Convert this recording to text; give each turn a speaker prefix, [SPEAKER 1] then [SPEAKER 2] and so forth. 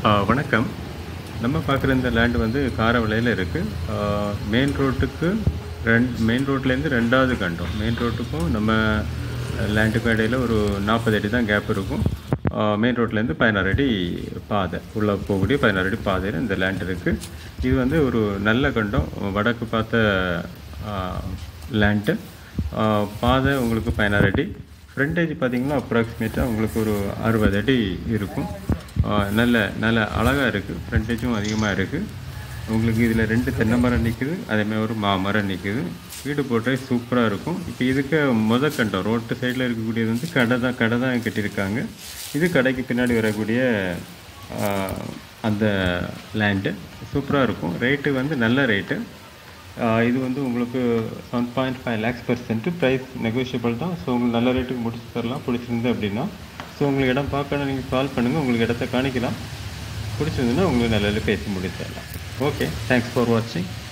[SPEAKER 1] ஆ, வணக்கம் நம்ம பார்க்குற இந்த லேண்ட் வந்து காரவிளையில் இருக்குது மெயின் ரோட்டுக்கு ரெண் மெயின் ரோட்லேருந்து ரெண்டாவது கண்டம் மெயின் ரோட்டுக்கும் நம்ம லேண்டுக்கும் இடையில் ஒரு நாற்பது அடி தான் கேப் இருக்கும் மெயின் ரோட்லேருந்து பதினாறு அடி பாதை உள்ளே போகக்கூடிய பதினாறு அடி பாதையில் இந்த லேண்ட் இருக்குது இது வந்து ஒரு நல்ல கண்டம் வடக்கு பார்த்த லேண்டு பாதை உங்களுக்கு பதினாறு அடி ஃப்ரண்டேஜ் பார்த்தீங்கன்னா அப்ராக்சிமேட்டாக உங்களுக்கு ஒரு அறுபது அடி இருக்கும் ஆஹ் நல்ல நல்ல அழகாக இருக்குது ஃப்ரண்டேஜும் அதிகமாக இருக்குது உங்களுக்கு இதில் ரெண்டு தென்னை மரம் நிற்குது அதேமாதிரி ஒரு மாமரம் நிற்குது வீடு போட்டே சூப்பராக இருக்கும் இப்போ இதுக்கு முத கண்டம் ரோட்டு சைடில் இருக்கக்கூடியது வந்து கடை தான் கடை தான் கட்டியிருக்காங்க இது கடைக்கு பின்னாடி வரக்கூடிய ஆஹ் அந்த லேண்டு சூப்பராக இருக்கும் ரேட்டு வந்து நல்ல ரேட்டு இது வந்து உங்களுக்கு seven point five lakhs percent price negotiable தான் ஸோ உங்களுக்கு நல்ல ரேட்டுக்கு முடிச்சு தரலாம் பிடிச்சிருந்து அப்படின்னா ஸோ உங்களுக்கு இடம் பார்க்கணும் நீங்கள் கால் பண்ணுங்கள் உங்களுக்கு இடத்த காணிக்கலாம் பிடிச்சிருந்துன்னா உங்களுக்கு நல்ல பேசி முடிச்சு தரலாம் ஓகே தேங்க்ஸ் ஃபார் வாட்சிங்